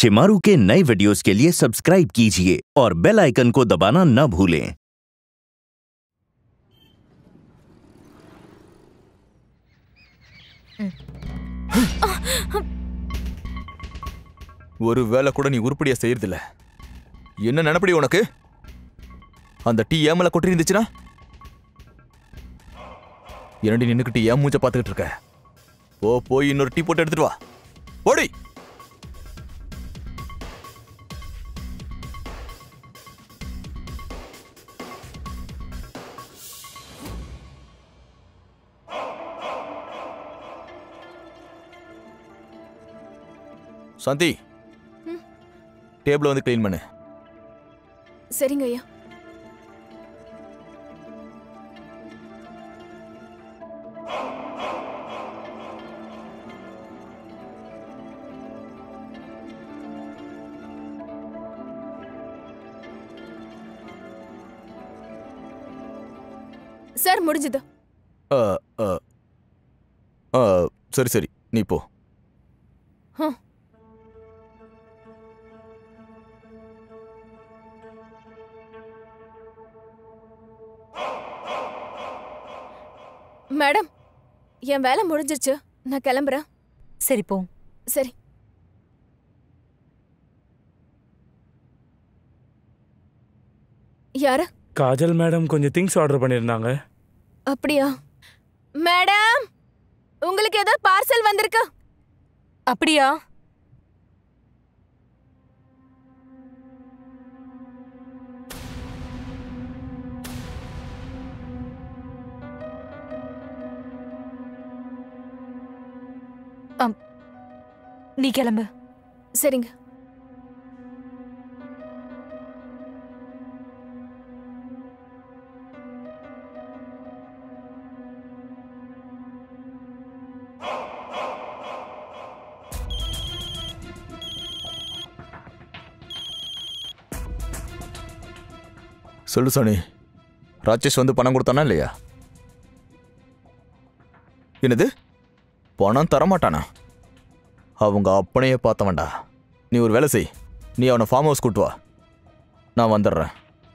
शिमारू के नए वीडियोस के लिए सब्सक्राइब कीजिए और बेल आइकन को दबाना न भूलें ஒரு வேலை கூட நீ உருப்படியா செய்யறதில்ல என்ன நினைப்படி உனக்கு அந்த டீ ஏமல கொட்டி இருந்துச்சுன்னா என்னடி நின்னுக்கிட்டு ஏன் மூஞ்ச பார்த்துக்கிட்டு இருக்க போ போய் இன்னொரு டீ போட்டு எடுத்துட்டு வா ஓடி சாந்தி டேபிள வந்து க்ளீன் பண்ணு சரிங்க ஐயா சார் முடிஞ்சது அ, அ. அ, சரி சரி நீ போ ஹம். மேடம் என் வேலை முடிஞ்சிருச்சு நான் கிளம்புறேன் சரி போ சரி யாரு காஜல் மேடம் கொஞ்சம் திங்ஸ் ஆர்டர் பண்ணியிருந்தாங்க அப்படியா மேடம் உங்களுக்கு ஏதோ பார்சல் வந்திருக்கு அப்படியா அம், நீ கிளம்பு சரிங்க சொல்லு சாணி ராஜேஷ் வந்து பணம் கொடுத்தானா இல்லையா என்னது பணம் தரமாட்டானா அவங்க அப்பனையே பார்த்தவன்டா நீ ஒரு வேலை செய் நீ அவனை ஃபார்ம் ஹவுஸ் கூட்டு வா நான் வந்துடுறேன்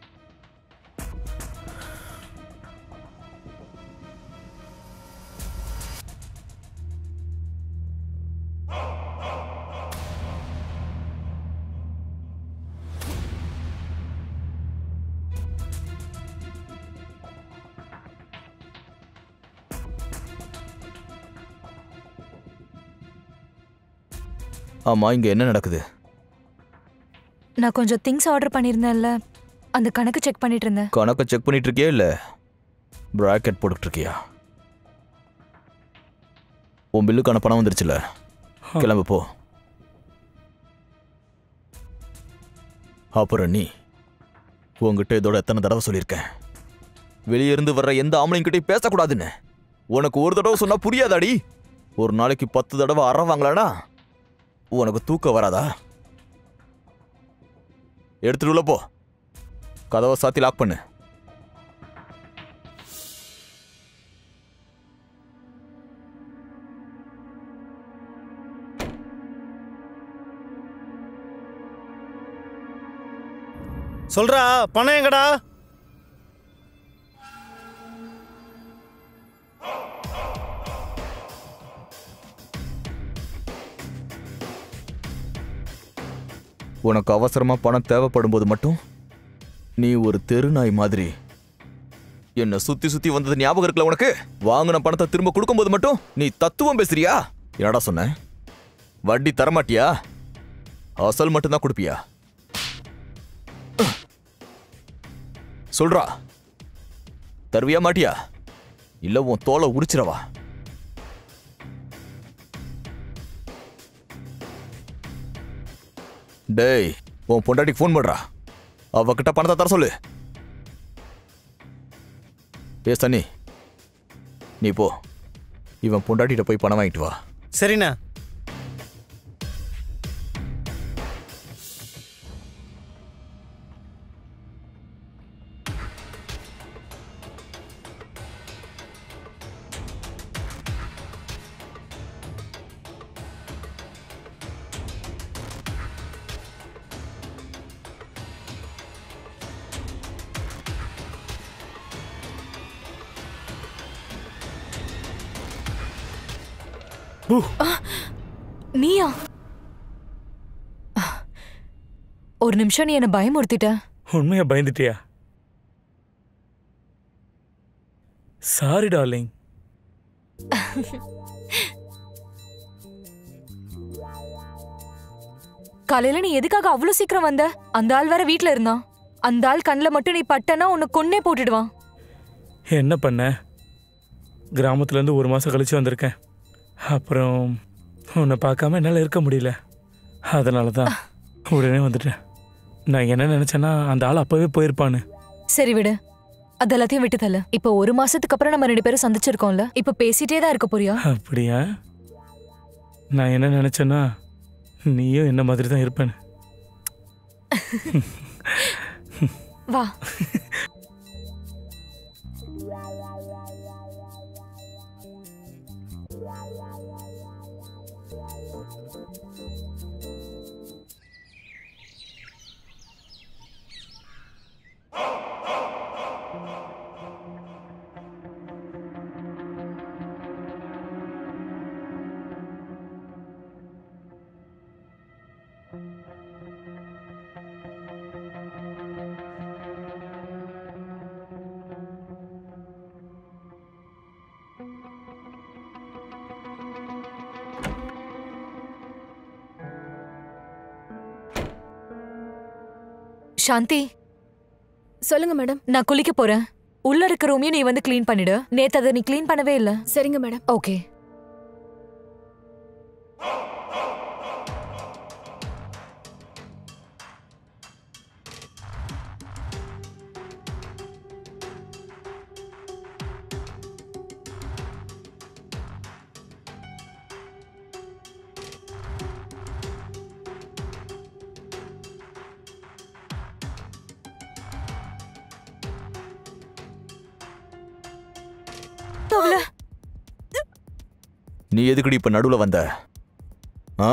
ஆமா இங்க என்ன நடக்குது நான் கொஞ்சம் திங்ஸ் ஆர்டர் பண்ணியிருந்தேன்ல அந்த கணக்கு செக் பண்ணிட்டு இருந்தேன் கணக்கை செக் பண்ணிட்டு இருக்கியா இல்ல பிராக்கெட் போட்டுட்டு இருக்கியா உன் பில்லுக்கான பணம் வந்துருச்சுல கிளம்பு போ அப்புறம் நீ உங்ககிட்ட இதோட எத்தனை தடவை சொல்லியிருக்கேன் வெளியே இருந்து வர்ற எந்த ஆம்பளைங்கிட்டையும் பேசக்கூடாதுன்னு உனக்கு ஒரு தடவை சொன்னா புரியாதாடி ஒரு நாளைக்கு பத்து தடவை அற வாங்கலானா உனக்கு தூக்கம் வராதா எடுத்துட்டு உள்ள போ கதவை சாத்தி லாக் பண்ணு சொல்றா பணம் எங்கடா உனக்கு அவசரமா பணம் தேவைப்படும் போது மட்டும் நீ ஒரு தெருநாய் மாதிரி என்ன சுத்தி சுத்தி வந்தது ஞாபகம் இருக்குல்ல உனக்கு வாங்கின பணத்தை திரும்ப கொடுக்கும்போது மட்டும் நீ தத்துவம் பேசுறியா என்னடா சொன்ன வட்டி தரமாட்டியா அசல் மட்டும்தான் கொடுப்பியா சொல்றா தருவியா மாட்டியா இல்ல உன் தோலை உரிச்சிடவா டேய் உன் பொண்டாட்டிக்கு ஃபோன் பண்றா அவகிட்ட பணத்தை தர சொல்லு ஏ சன்னி நீ போ இவன் பொண்டாட்டிட்ட போய் பணம் வாங்கிட்டு வா சரிண்ணா நீயா ஒரு நிமிஷம் நீ என்ன பயமுறுத்திட்ட உண்மையா பயந்துட்டியா சாரி டார்லிங் காலையில நீ எதுக்காக அவ்வளவு சீக்கிரம் வந்த அந்த ஆள் வேற வீட்ல இருந்தான் அந்த ஆள் கண்ணில் மட்டும் நீ பட்டனா உன்னை கொன்னே போட்டுடுவான் என்ன பண்ண கிராமத்துலேருந்து ஒரு மாதம் கழிச்சு வந்திருக்கேன் அப்புறம் உன்னை பார்க்காம என்னால் இருக்க முடியல அதனால தான் உடனே வந்துட்டேன் நான் என்ன நினச்சேன்னா அந்த ஆள் அப்போவே போயிருப்பான்னு சரி விடு அது எல்லாத்தையும் விட்டு தல இப்போ ஒரு மாசத்துக்கு அப்புறம் நம்ம ரெண்டு பேரும் சந்திச்சிருக்கோம்ல இப்போ பேசிட்டே தான் இருக்க போறியா அப்படியா நான் என்ன நினச்சேன்னா நீயும் என்ன மாதிரி தான் இருப்பேன்னு வா சாந்தி சொல்லுங்க மேடம் நான் குளிக்க போறேன் உள்ள இருக்க ரூமையும் நீ வந்து க்ளீன் பண்ணிடு நேத்து அதை நீ க்ளீன் பண்ணவே இல்ல சரிங்க மேடம் ஓகே நீ எதுக்குடி இப்ப நடுவுல வந்த ஆ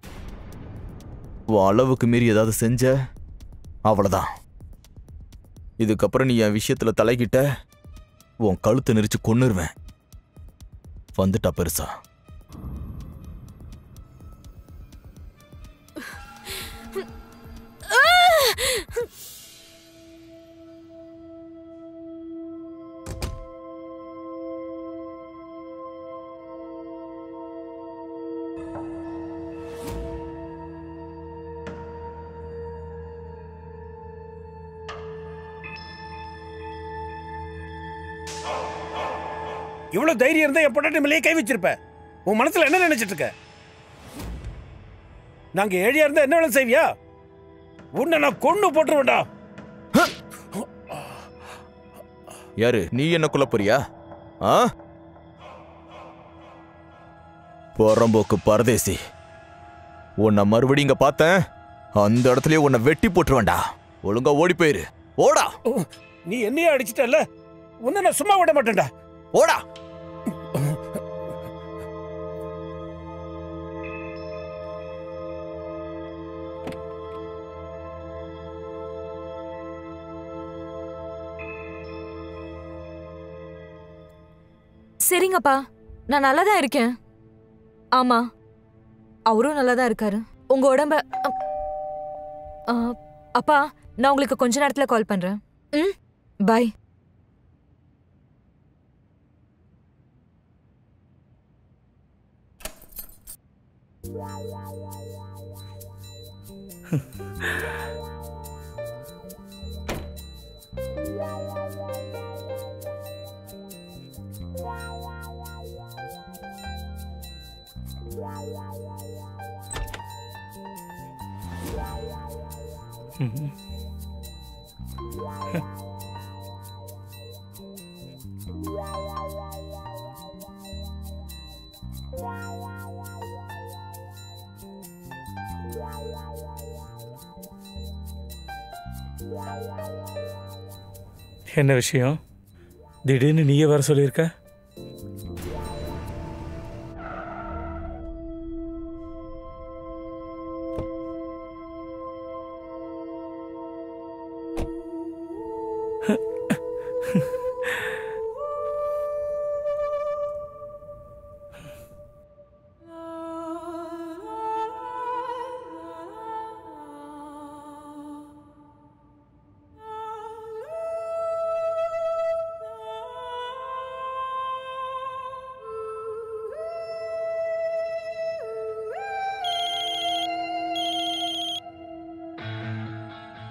உன் அளவுக்கு மீறி ஏதாவது செஞ்ச அவ்வளவுதான் இதுக்கப்புறம் நீ என் விஷயத்துல தலைக்கிட்ட உன் கழுத்தை நெரிச்சு கொன்னுருவேன் வந்துட்டா பெருசா இவ்வளவு தைரியம் இருந்தா என் பொண்டாட்டி மேலேயே கை வச்சிருப்ப உன் மனசுல என்ன நினைச்சிட்டு இருக்க நாங்க ஏழியா இருந்தா என்ன வேலை செய்வியா உன்னை நான் கொண்டு போட்டுருவேன்டா யாரு நீ என்ன கொல்ல போறியா ஆ புறம்போக்கு பரதேசி உன்னை மறுபடியும் இங்க பார்த்தேன் அந்த இடத்துலயே உன்னை வெட்டி போட்டுருவேன்டா ஒழுங்கா ஓடி போயிரு ஓடா நீ என்னையே அடிச்சிட்டல்ல உன்னை நான் சும்மா விட மாட்டேன்டா ஓடா சரிங்கப்பா நான் நல்லா தான் இருக்கேன் ஆமா அவரும் நல்லா தான் இருக்காரு உங்க உடம்ப அ- ஆ, அப்பா நான் உங்களுக்கு கொஞ்ச நேரத்துல கால் பண்றேன் ம் பாய் என்ன விஷயம் திடீர்னு நீயே வர சொல்லியிருக்க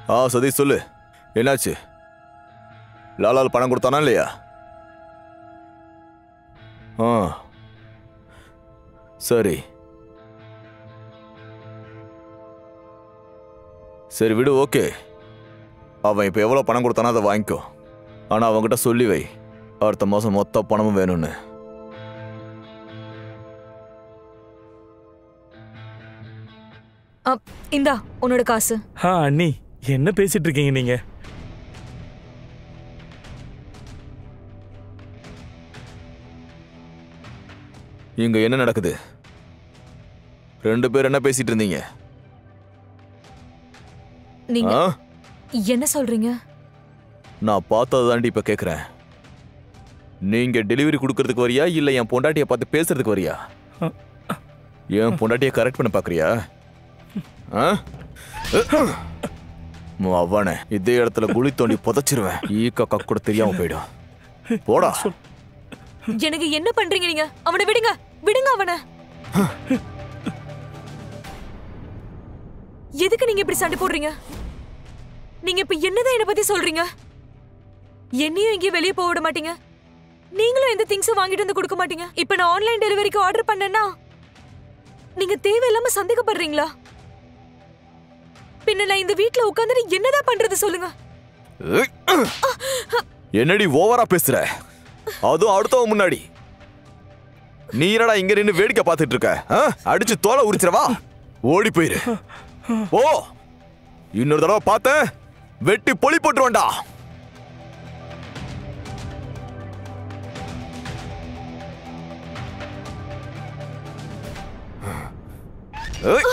ஆ சதீஷ் சொல்லு என்னாச்சு லாலால் பணம் கொடுத்தானா இல்லையா ஆ சரி சரி விடு ஓகே அவன் இப்போ எவ்வளோ பணம் கொடுத்தானோ அதை வாங்கிக்கோ ஆனால் அவன்கிட்ட சொல்லி வை அடுத்த மாதம் மொத்த பணமும் வேணும்னு அப், இந்தா உன்னோட காசு ஆ அண்ணி என்ன பேசிட்டு இருக்கீங்க நீங்க இங்க என்ன நடக்குது ரெண்டு பேர் என்ன பேசிட்டு இருந்தீங்க நீங்க ஆ என்ன சொல்றீங்க நான் பார்த்ததை தாண்டி இப்ப கேக்குறேன் நீங்க டெலிவரி கொடுக்கறதுக்கு வரியா இல்ல என் பொண்டாட்டிய பார்த்து பேசுறதுக்கு வரியா என் பொண்டாட்டிய கரெக்ட் பண்ண பாக்குறியா ஆ? உன் அவனை இதே இடத்துல குழி தோண்டி புதைச்சிருவேன் ஈக்க கக் கூட தெரியாம போயிடும் போடா எனக்கு என்ன பண்றீங்க நீங்க அவனை விடுங்க விடுங்க அவனை எதுக்கு நீங்க இப்படி சண்டை போடுறீங்க நீங்க இப்ப என்னதான் என்ன பத்தி சொல்றீங்க என்னையும் எங்கேயும் வெளியே போக விட மாட்டீங்க நீங்களும் எந்த திங்ஸும் வாங்கிட்டு வந்து கொடுக்க மாட்டீங்க இப்ப நான் ஆன்லைன் டெலிவரிக்கு ஆர்டர் பண்ணேன்னா நீங்க தேவையில்லாம சந்தேகப்படுறீங்களா பின்ன நான் இந்த வீட்ல உட்கார்ந்துட்டு என்னதான் பண்றது சொல்லுங்க என்னடி ஓவரா பேசுற அதுவும் அடுத்தவன் முன்னாடி நீ என்னடா இங்க நின்னு வேடிக்கை பார்த்துட்டு இருக்க ஆ? அடிச்சு தோலை உரிச்சிரவா ஓடி போயிரு ஓ இன்னொரு தடவை பார்த்தேன் வெட்டி பொலி போட்டுருவேன்டா ஏய்.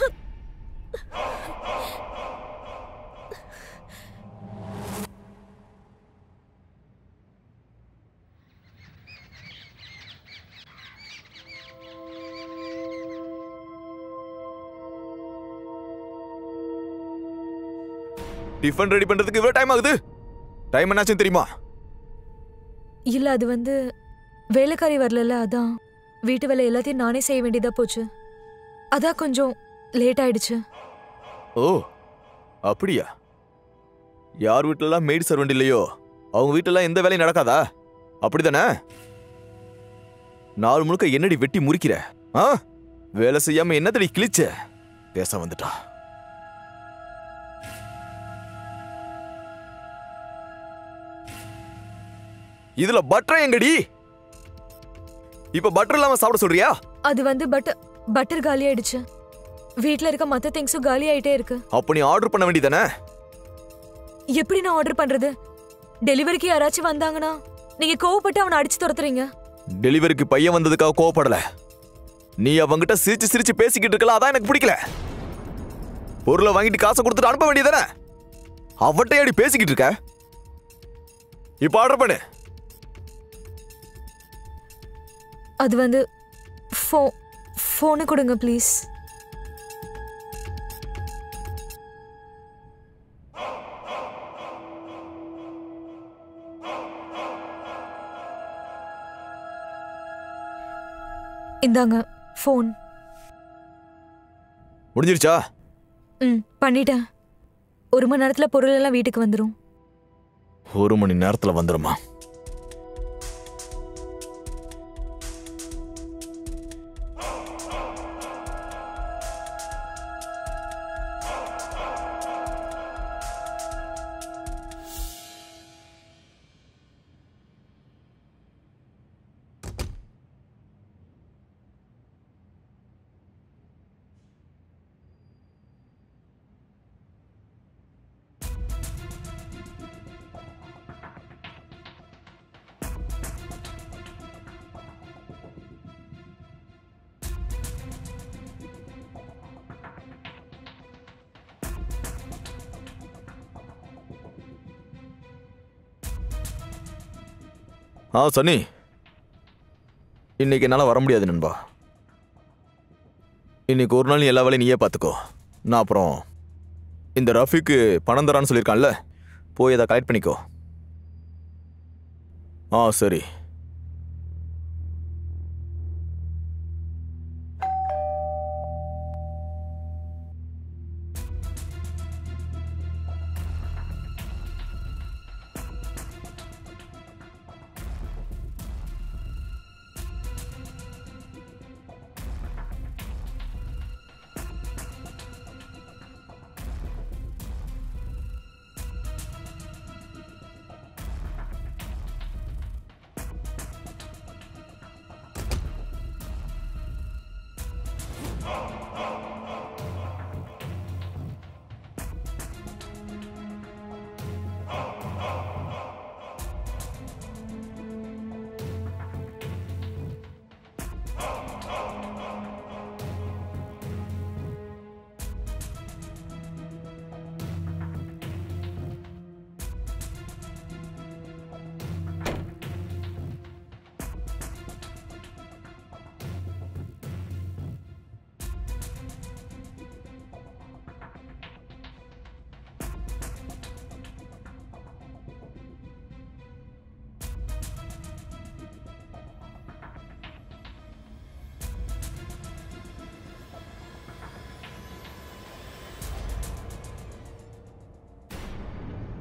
டிஃபன் ரெடி பண்றதுக்கு இவ்வளவு டைம் ஆகுது டைம் என்னாச்சுன்னு தெரியுமா இல்ல அது வந்து வேலைக்காரி வரல அதான் வீட்டு வேலை எல்லாத்தையும் நானே செய்ய வேண்டியதா போச்சு அதான் கொஞ்சம் லேட் ஆயிடுச்சு ஓ அப்படியா யார் வீட்டிலலாம் மெய்டு சர்வெண்ட் இல்லையோ அவங்க வீட்டிலலாம் எந்த வேலையும் நடக்காதா அப்படிதானே நாள் முழுக்க என்னடி வெட்டி முறிக்கிற ஆ வேலை செய்யாம என்னத்தடி கிழிச்ச பேச வந்துட்டா இதுல பட்டர் எங்கடி இப்ப பட்டர் இல்லாம சாப்பிட சொல்றியா அது வந்து பட்டர் பட்டர் காலி ஆயிடுச்சு வீட்ல இருக்க மத்த திங்ஸும் காலி ஆயிட்டே இருக்கு அப்ப நீ ஆர்டர் பண்ண வேண்டியதானே எப்படி நான் ஆர்டர் பண்றது டெலிவரிக்கு யாராச்சும் வந்தாங்கன்னா நீங்க கோவப்பட்டு அவனை அடிச்சு துரத்துறீங்க டெலிவரிக்கு பையன் வந்ததுக்காக கோவப்படல நீ அவங்கிட்ட சிரிச்சு சிரிச்சு பேசிக்கிட்டு இருக்கல அதான் எனக்கு பிடிக்கல பொருளை வாங்கிட்டு காசை கொடுத்துட்டு அனுப்ப வேண்டியதானே அவட்டே அடி பேசிக்கிட்டு இருக்க இப்ப ஆர்டர் பண்ணு அது வந்து ஃபோ ஃபோனு கொடுங்க ப்ளீஸ் இந்தாங்க ஃபோன் முடிஞ்சிருச்சா ம் பண்ணிட்டேன் ஒரு மணி நேரத்துல பொருள் எல்லாம் வீட்டுக்கு வந்துடும் ஒரு மணி நேரத்துல வந்துருமா ஆ சன்னி இன்னைக்கு என்னால் வர முடியாது நண்பா இன்னைக்கு ஒரு நாள் நீ எல்லா வேலையும் நீயே பார்த்துக்கோ நான் அப்புறம் இந்த ரஃபிக்கு பணம் தரான்னு சொல்லியிருக்கான்ல போய் அதை கலெக்ட் பண்ணிக்கோ ஆ சரி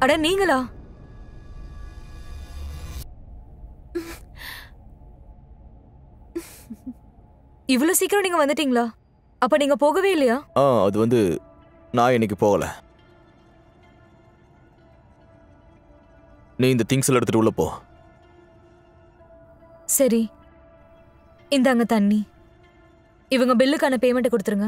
அட நீங்களா இவ்வளவு சீக்கிரம் நீங்க வந்துட்டீங்களா அப்ப நீங்க போகவே இல்லையா ஆ அது வந்து நான் இன்னைக்கு போகல நீ இந்த திங்ஸ் எல்லாம் எடுத்துட்டு உள்ள போ சரி இந்தாங்க தண்ணி இவங்க பில்லுக்கான பேமெண்ட் கொடுத்துருங்க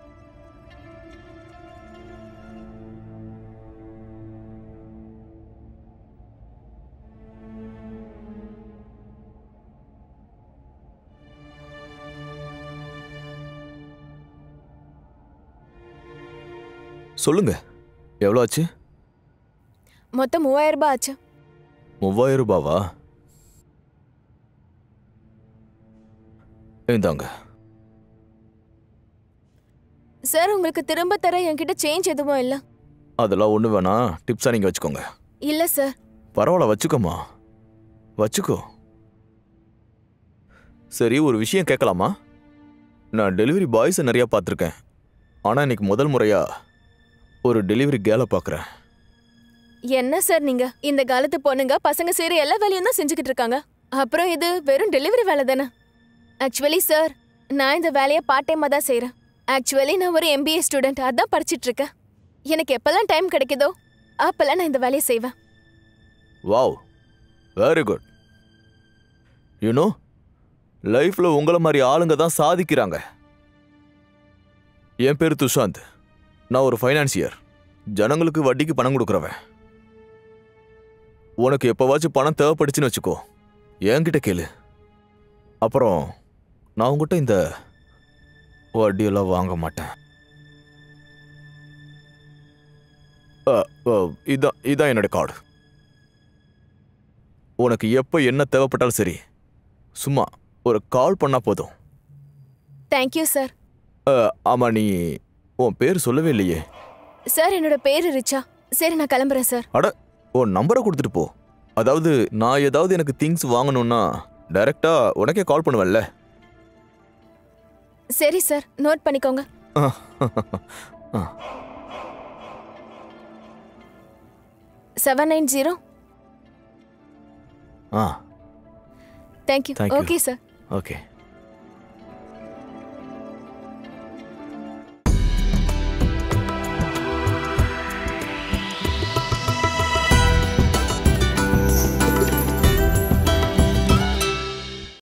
சொல்லுங்க எவ்வளோ ஆச்சு மொத்தம் மூவாயிரம் ரூபாய் ஆச்சு மூவாயிரம் ரூபாவா இந்தாங்க சார் உங்களுக்கு திரும்ப தர என்கிட்ட சேஞ்ச் எதுவும் இல்ல அதெல்லாம் ஒன்று வேணாம் டிப்ஸாக நீங்கள் வச்சுக்கோங்க இல்ல சார் பரவாயில்ல வச்சுக்கோமா வச்சுக்கோ சரி ஒரு விஷயம் கேட்கலாமா நான் டெலிவரி பாய்ஸை நிறையா பார்த்துருக்கேன் ஆனால் இன்னைக்கு முதல் முறையா ஒரு டெலிவரி கேலை பார்க்குறேன் என்ன சார் நீங்க இந்த காலத்து பொண்ணுங்க பசங்க செய்யற எல்லா வேலையும் தான் செஞ்சுக்கிட்டு இருக்காங்க அப்புறம் இது வெறும் டெலிவரி வேலை தானே ஆக்சுவலி சார் நான் இந்த வேலையை பார்ட் டைமா தான் செய்றேன் ஆக்சுவலி நான் ஒரு எம்பிஏ ஸ்டூடெண்ட் அதான் படிச்சிட்டு இருக்கேன் எனக்கு எப்பெல்லாம் டைம் கிடைக்குதோ அப்பெல்லாம் நான் இந்த வேலையை செய்வேன் வாவ் வெரி குட் யூனோ லைஃப்பில் உங்களை மாதிரி ஆளுங்க தான் சாதிக்கிறாங்க என் பேர் துஷாந்த் நான் ஒரு ஃபைனான்சியர் ஜனங்களுக்கு வட்டிக்கு பணம் கொடுக்குறவன் உனக்கு எப்போவாச்சும் பணம் தேவைப்படுச்சுன்னு வச்சுக்கோ என்கிட்ட கேளு அப்புறம் நான் உங்ககிட்ட இந்த வட்டியெல்லாம் வாங்க மாட்டேன் அ, அ, இதான் இதான் என்னோட கார்டு உனக்கு எப்போ என்ன தேவைப்பட்டாலும் சரி சும்மா ஒரு கால் பண்ணா போதும் தேங்க்யூ சார் அஹ், ஆமா நீ உன் பேர் சொல்லவே இல்லையே சார் என்னோட பேரு ரிச்சா சரி நான் கிளம்புறேன் சார் அட உன் நம்பரை கொடுத்துட்டு போ அதாவது நான் ஏதாவது எனக்கு திங்ஸ் வாங்கணும்னா டைரக்டா உனக்கே கால் பண்ணுவேன்ல சரி சார் நோட் பண்ணிக்கோங்க செவன் நைன் ஜீரோ ஆ thank you Thank you. Okay sir okay